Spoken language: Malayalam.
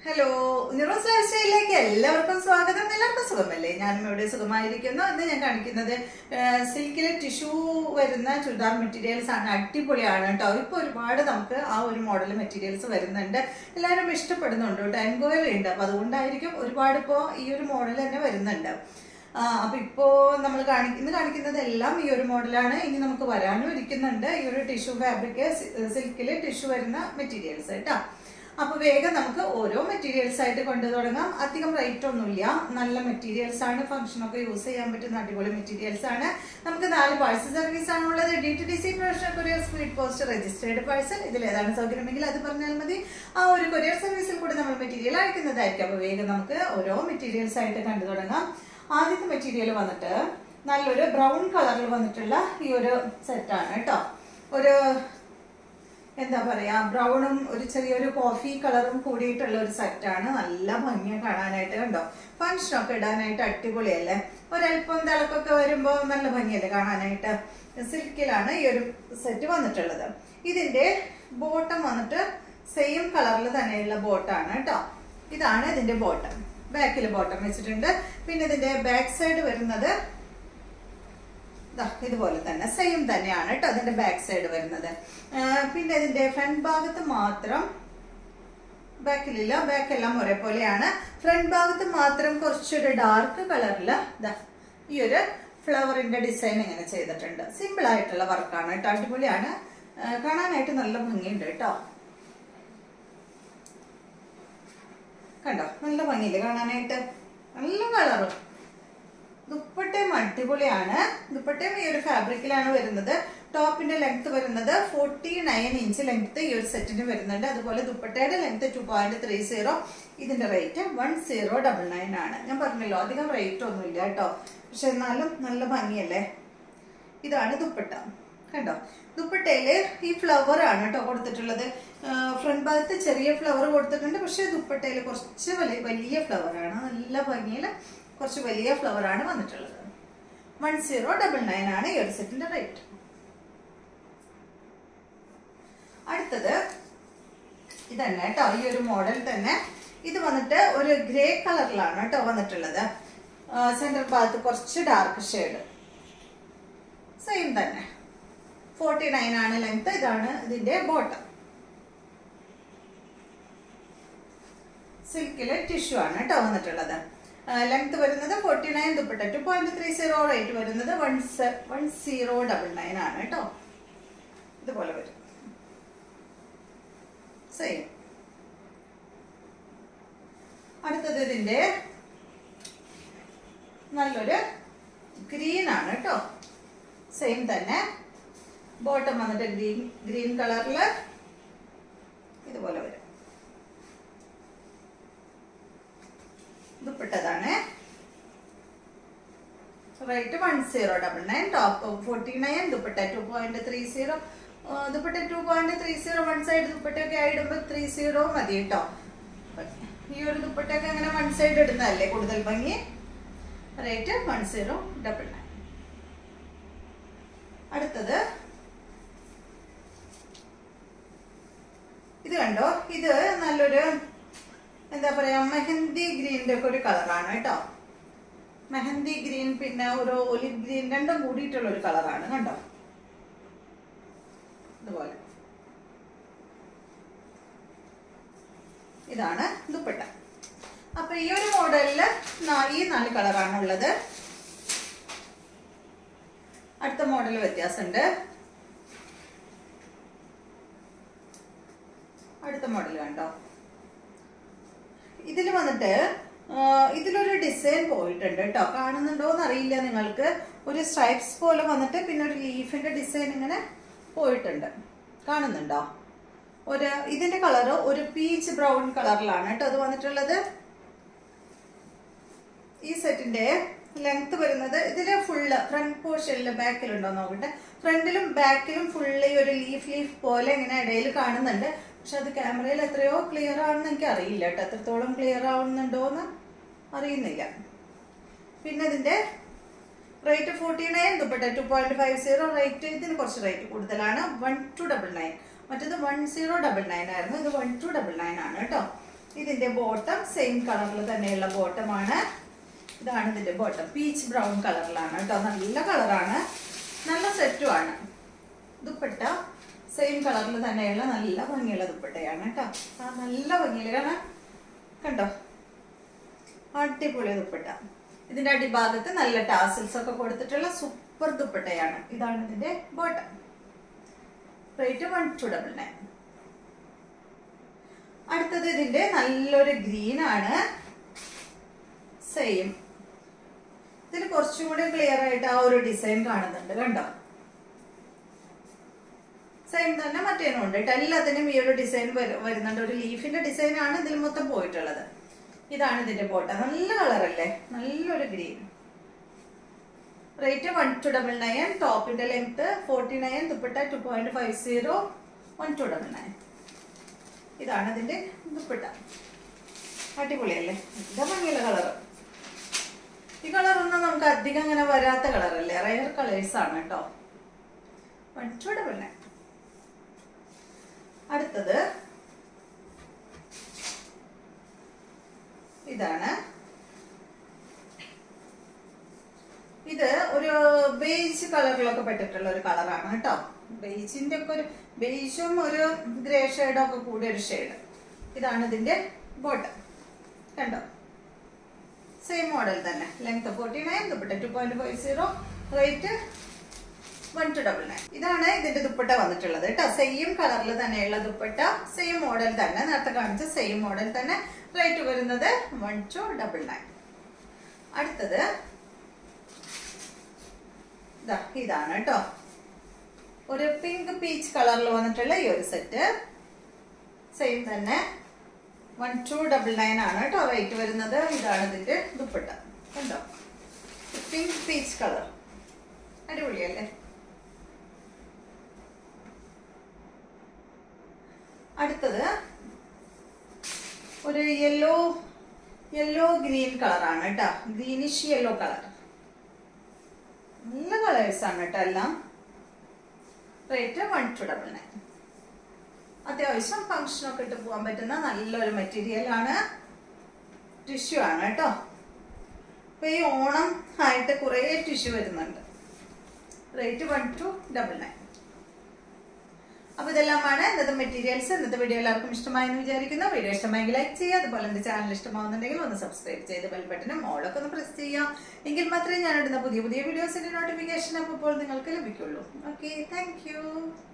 ഹലോ നിറോസ് ലൈഫ് സ്റ്റൈലിലേക്ക് എല്ലാവർക്കും സ്വാഗതം എല്ലാവർക്കും സുഖമല്ലേ ഞാനും ഇവിടെ സുഖമായിരിക്കുന്നു ഇന്ന് ഞാൻ കാണിക്കുന്നത് സിൽക്കിലെ ടിഷ്യൂ വരുന്ന ചുരിദാർ മെറ്റീരിയൽസ് ആണ് അടിപൊളിയാണ് കേട്ടോ ഇപ്പൊ ഒരുപാട് നമുക്ക് ആ ഒരു മോഡൽ മെറ്റീരിയൽസ് വരുന്നുണ്ട് എല്ലാവരും ഇഷ്ടപ്പെടുന്നുണ്ട് കേട്ടോ എൻക്വയറി ഉണ്ട് അപ്പൊ അതുകൊണ്ടായിരിക്കും ഒരുപാട് ഇപ്പോ ഈ ഒരു മോഡൽ തന്നെ വരുന്നുണ്ട് ആ, അപ്പൊ ഇപ്പോ നമ്മൾ കാണി ഇന്ന് കാണിക്കുന്നത് എല്ലാം ഈ ഒരു മോഡലാണ് ഇനി നമുക്ക് വരാനും ഇരിക്കുന്നുണ്ട് ഈ ഒരു ടിഷ്യൂ ഫാബ്രിക് സിൽക്കില് ടിഷ്യൂ വരുന്ന മെറ്റീരിയൽസ് കേട്ടോ അപ്പൊ വേഗം നമുക്ക് ഓരോ മെറ്റീരിയൽസ് ആയിട്ട് കൊണ്ടു തുടങ്ങാം അധികം റേറ്റ് ഒന്നുമില്ല നല്ല മെറ്റീരിയൽസ് ആണ് ഫംഗ്ഷൻ ഒക്കെ യൂസ് ചെയ്യാൻ പറ്റുന്ന അടിപൊളി മെറ്റീരിയൽസ് ആണ് നമുക്ക് നാല് പാഴ്സൽ സർവീസ് ആണുള്ളത് D T D C professional courier speed post registered parcel ഇതിൽ ഏതാണ് സൗകര്യമെങ്കിൽ അത് പറഞ്ഞാൽ മതി ആ ഒരു കൊറിയർ സർവീസിൽ കൂടി നമ്മൾ മെറ്റീരിയൽ അയക്കുന്നതായിരിക്കും അപ്പൊ വേഗം നമുക്ക് ഓരോ മെറ്റീരിയൽസ് ആയിട്ട് കണ്ടു തുടങ്ങാം ആദ്യത്തെ മെറ്റീരിയൽ വന്നിട്ട് നല്ലൊരു ബ്രൗൺ കളറിൽ വന്നിട്ടുള്ള ഈ ഒരു സെറ്റാണ് കേട്ടോ ഒരു എന്താ പറയാ ബ്രൗണും ഒരു ചെറിയൊരു കോഫി കളറും കൂടിയിട്ടുള്ള ഒരു സെറ്റാണ് നല്ല ഭംഗിയ കാണാനായിട്ട് കണ്ടോ ഫങ്ഷനൊക്കെ ഇടാനായിട്ട് അടിപൊളിയല്ലേ ഒരല്പം തിളക്കൊക്കെ വരുമ്പോ നല്ല ഭംഗിയല്ലേ കാണാനായിട്ട് സിൽക്കിലാണ് ഈ ഒരു സെറ്റ് വന്നിട്ടുള്ളത് ഇതിന്റെ ബോട്ടം വന്നിട്ട് സെയിം കളറിൽ തന്നെയുള്ള ബോട്ടാണ് കേട്ടോ ഇതാണ് ഇതിന്റെ ബോട്ടം ബാക്കിൽ ബോട്ടം വെച്ചിട്ടുണ്ട് പിന്നെ ഇതിന്റെ ബാക്ക് സൈഡ് വരുന്നത് ദാ ഇതുപോലെ തന്നെ സെയിം തന്നെയാണ് കേട്ടോ അതിന്റെ ബാക്ക് സൈഡ് വരുന്നത് ആ, പിന്നെ ഇതിന്റെ ഫ്രണ്ട് ഭാഗത്ത് മാത്രം ബാക്കിലില്ല ബാക്ക് എല്ലാം ഒരേപോലെയാണ് ഫ്രണ്ട് ഭാഗത്ത് മാത്രം കുറച്ചൊരു ഡാർക്ക് കളറില് ദാ ഈ ഒരു ഫ്ലവറിന്റെ ഡിസൈൻ ഇങ്ങനെ ചെയ്തിട്ടുണ്ട് സിമ്പിൾ ആയിട്ടുള്ള വർക്കാണ് കേട്ടോ അടിപൊളിയാണ് ആ, കാണാനായിട്ട് നല്ല ഭംഗിയുണ്ട് കേട്ടോ കണ്ടോ നല്ല ഭംഗിയില്ലേ കാണാനായിട്ട് നല്ല കളറും ദുപ്പട്ടയും അടിപൊളിയാണ് ദുപ്പട്ടയും ഈ ഒരു ഫാബ്രിക്കിലാണ് വരുന്നത് ടോപ്പിന്റെ ലെങ്ത് വരുന്നത് ഫോർട്ടി നയൻ ഇഞ്ച് ലെങ്ത് ഈ ഒരു സെറ്റിന് വരുന്നുണ്ട് അതുപോലെ ദുപ്പട്ടയുടെ length two point three zero ഇതിന്റെ rate one zero double nine ആണ് ഞാൻ പറഞ്ഞല്ലോ അധികം റേറ്റ് ഒന്നുമില്ല കേട്ടോ പക്ഷെ എന്നാലും നല്ല ഭംഗിയല്ലേ ഇതാണ് ദുപ്പട്ട കണ്ടോ ദുപ്പട്ടയില് ഈ ഫ്ലവർ ആണ് കേട്ടോ കൊടുത്തിട്ടുള്ളത് ഫ്രണ്ട് ഭാഗത്ത് ചെറിയ ഫ്ലവർ കൊടുത്തിട്ടുണ്ട് പക്ഷെ ദുപ്പട്ടയിൽ കുറച്ച് വലിയ വലിയ ഫ്ലവർ ആണ് നല്ല ഭംഗിയിൽ കുറച്ച് വലിയ ഫ്ലവർ ആണ് വന്നിട്ടുള്ളത് വൺ സീറോ ഡബിൾ നയൻ ആണ് ഈ ഒരു സെറ്റിന്റെ റേറ്റ് അടുത്തത് ഇതന്നെ കേട്ടോ ഈ ഒരു മോഡൽ തന്നെ ഇത് വന്നിട്ട് ഒരു ഗ്രേ കളറിലാണ് കേട്ടോ വന്നിട്ടുള്ളത് സെന്റർ ഭാഗത്ത് കുറച്ച് ഡാർക്ക് ഷെയ്ഡ് സെയിം തന്നെ ഫോർട്ടി നയൻ ആണ് ലെങ്ത് ഇതാണ് ഇതിന്റെ ബോട്ടം സിൽക്കില് ടിഷ്യൂ ആണ് കേട്ടോ വന്നിട്ടുള്ളത് ലെങ്ത് വരുന്നത് forty nine dupatta two point three zero rate വരുന്നത് one one zero double nine ആണ് കേട്ടോ ഇതുപോലെ വരും സെയിം അടുത്തത് ഇതിന്റെ നല്ലൊരു ഗ്രീൻ ആണ് കേട്ടോ സെയിം തന്നെ ബോട്ടം വന്നിട്ട് ഗ്രീൻ ഗ്രീൻ കളറില് ഇതുപോലെ വരും ദുപ്പട്ടതാണ് rate one zero double nine top forty nine dupatta two point three zero dupatta two point three zero one side ദുപ്പട്ടയൊക്കെ ആയിടുമ്പോൾ ത്രീ സീറോ മതി കേട്ടോ ഈ ഒരു ദുപ്പട്ടയൊക്കെ അങ്ങനെ വൺ സൈഡ് ഇടുന്നതല്ലേ കൂടുതൽ ഭംഗി rate one zero double nine അടുത്തത് ഇത് കണ്ടോ ഇത് നല്ലൊരു എന്താ പറയാ മെഹന്തി ഗ്രീനിന്റെ ഒക്കെ ഒരു കളറാണ് കേട്ടോ മെഹന്തി ഗ്രീൻ പിന്നെ ഒരു ഒലിവ് ഗ്രീൻ രണ്ടും കൂടിയിട്ടുള്ള ഒരു കളറാണ് കണ്ടോ ഇതുപോലെ ഇതാണ് ദുപ്പട്ട അപ്പൊ ഈ ഒരു മോഡലില് ഈ നാല് കളറാണ് ഉള്ളത് അടുത്ത മോഡൽ വ്യത്യാസമുണ്ട് അടുത്ത മോഡൽ കണ്ടോ ഇതിൽ വന്നിട്ട് ആ, ഇതിലൊരു ഡിസൈൻ പോയിട്ടുണ്ട് കേട്ടോ കാണുന്നുണ്ടോ എന്ന് അറിയില്ല നിങ്ങൾക്ക് ഒരു സ്ട്രൈപ്സ് പോലെ വന്നിട്ട് പിന്നെ ഒരു ലീഫിന്റെ ഡിസൈൻ ഇങ്ങനെ പോയിട്ടുണ്ട് കാണുന്നുണ്ടോ ഒരു ഇതിന്റെ കളർ ഒരു പീച്ച് ബ്രൗൺ കളറിലാണ് കേട്ടോ അത് വന്നിട്ടുള്ളത് ഈ സെറ്റിന്റെ ലെങ്ത് വരുന്നത് ഇതില് ഫുള്ള് ഫ്രണ്ട് പോർഷനില് ബാക്കിലുണ്ടോ നോക്കട്ടെ ഫ്രണ്ടിലും ബാക്കിലും ഫുള്ള് ഈ ഒരു ലീഫ് ലീഫ് പോലെ ഇങ്ങനെ ഇടയിൽ കാണുന്നുണ്ട് പക്ഷെ അത് ക്യാമറയിൽ എത്രയോ ക്ലിയർ ആണെന്ന് എനിക്ക് അറിയില്ല കേട്ടോ എത്രത്തോളം ക്ലിയർ ആവുന്നുണ്ടോന്ന് അറിയുന്നില്ല പിന്നെ ഇതിന്റെ rate forty nine dupatta two point five zero rate ഇതിന് കുറച്ച് റേറ്റ് കൂടുതലാണ് വൺ ടു ഡബിൾ നയൻ മറ്റേത് വൺ സീറോ ഡബിൾ നയൻ ആയിരുന്നു ഇത് വൺ ടു ഡബിൾ നയൻ ആണ് കേട്ടോ ഇതിന്റെ ബോട്ടം സെയിം കളറിൽ തന്നെയുള്ള ബോട്ടമാണ് ഇതാണ് ഇതിന്റെ ബോട്ടം പീച്ച് ബ്രൗൺ കളറിലാണ് കേട്ടോ നല്ല കളറാണ് നല്ല സെറ്റുമാണ് ദുപ്പട്ട സെയിം കളറിൽ തന്നെയുള്ള നല്ല ഭംഗിയുള്ള ദുപ്പട്ടയാണ് കേട്ടോ ആ നല്ല ഭംഗിയിലാണ് കണ്ടോ അടിപൊളി ദുപ്പട്ട ഇതിന്റെ അടിഭാഗത്ത് നല്ല ടാസിൽസ് ഒക്കെ കൊടുത്തിട്ടുള്ള സൂപ്പർ ദുപ്പട്ടയാണ് ഇതാണ് ഇതിന്റെ bottom rate one two double nine അടുത്തത് ഇതിന്റെ നല്ലൊരു ഗ്രീൻ ആണ് സെയിം ഇതിൽ കുറച്ചും കൂടി ക്ലിയർ ആയിട്ട് ആ ഒരു ഡിസൈൻ കാണുന്നുണ്ട് കണ്ടോ സെയിം തന്നെ മറ്റേനും ഉണ്ട് കേട്ടോ എല്ലാത്തിനും ഈ ഒരു ഡിസൈൻ വരുന്നുണ്ട് ഒരു ലീഫിന്റെ ഡിസൈൻ ആണ് ഇതിൽ മൊത്തം പോയിട്ടുള്ളത് ഇതാണ് ഇതിന്റെ ബോട്ട നല്ല കളറല്ലേ നല്ലൊരു green rate one two double nine ടോപ്പിന്റെ length forty nine dupatta two point five zero one two double nine ഇതാണ് ഇതിന്റെ ദുപ്പട്ട അടിപൊളിയല്ലേ എന്താ ഭംഗിയുള്ള കളർ ഈ കളറൊന്നും നമുക്ക് അധികം അങ്ങനെ വരാത്ത കളറല്ലേ റയർ കളേഴ്സ് ആണ് കേട്ടോ വൺ ടു ഡബിൾ നയൻ അടുത്തത് ഇതാണ് ഇത് ഒരു ബേജ് കളറിലൊക്കെ പെട്ടിട്ടുള്ള ഒരു കളറാണ് കേട്ടോ ബേജിന്റെ ഒക്കെ ഒരു ബേജും ഒരു ഗ്രേ ഷെയ്ഡും ഒക്കെ കൂടിയ ഒരു ഷെയ്ഡ് ഇതാണ് ഇതിന്റെ ബോട്ടം കണ്ടോ സെയിം മോഡൽ തന്നെ length forty nine dupatta two point five zero rate one two double nine ഇതാണ് ഇതിന്റെ ദുപ്പട്ട വന്നിട്ടുള്ളത് കേട്ടോ സെയിം കളറിൽ തന്നെയുള്ള ദുപ്പട്ട സെയിം മോഡൽ തന്നെ നേരത്തെ കാണിച്ച സെയിം മോഡൽ തന്നെ റേറ്റ് വരുന്നത് വൺ ടു ഡബിൾ നയൻ അടുത്തത് ഇതാ ഇതാണ് കേട്ടോ ഒരു പിങ്ക് പീച്ച് കളറിൽ വന്നിട്ടുള്ള ഈ ഒരു സെറ്റ് സെയിം തന്നെ വൺ ടു ഡബിൾ നയൻ ആണ് കേട്ടോ റേറ്റ് വരുന്നത് ഇതാണ് ഇതിന്റെ ദുപ്പട്ട കണ്ടോ പിങ്ക് പീച്ച് കളർ അടിപൊളിയല്ലേ അടുത്തത് ഒരു യെല്ലോ യെല്ലോ ഗ്രീൻ കളറാണ് കേട്ടോ ഗ്രീനിഷ് യെല്ലോ കളർ നല്ല കളേഴ്സ് ആണ് കേട്ടോ എല്ലാം rate one two double nine അത്യാവശ്യം ഫങ്ഷനൊക്കെ ഇട്ട് പോകാൻ പറ്റുന്ന നല്ലൊരു മെറ്റീരിയൽ ആണ് ടിഷ്യൂ ആണ് കേട്ടോ അപ്പൊ ഈ ഓണം ആയിട്ട് കുറേ ടിഷ്യൂ വരുന്നുണ്ട് rate one two double nine അപ്പൊ ഇതെല്ലാമാണ് ഇന്നത്തെ മെറ്റീരിയൽസ് ഇന്നത്തെ വീഡിയോ എല്ലാവർക്കും ഇഷ്ടമായെന്ന് വിചാരിക്കുന്നു വീഡിയോ ഇഷ്ടമായെങ്കിൽ ലൈക്ക് ചെയ്യുക അതുപോലെ എന്റെ ചാനൽ ഇഷ്ടമാവുന്നുണ്ടെങ്കിൽ ഒന്ന് സബ്സ്ക്രൈബ് ചെയ്ത് ബെൽ ബട്ടനും ഓളൊക്കെ ഒന്ന് പ്രസ് ചെയ്യാം എങ്കിൽ മാത്രമേ ഞാൻ ഇടുന്ന പുതിയ പുതിയ വീഡിയോസിന്റെ നോട്ടിഫിക്കേഷൻ അപ്പോൾ നിങ്ങൾക്ക് ലഭിക്കുള്ളൂ ഓക്കെ താങ്ക്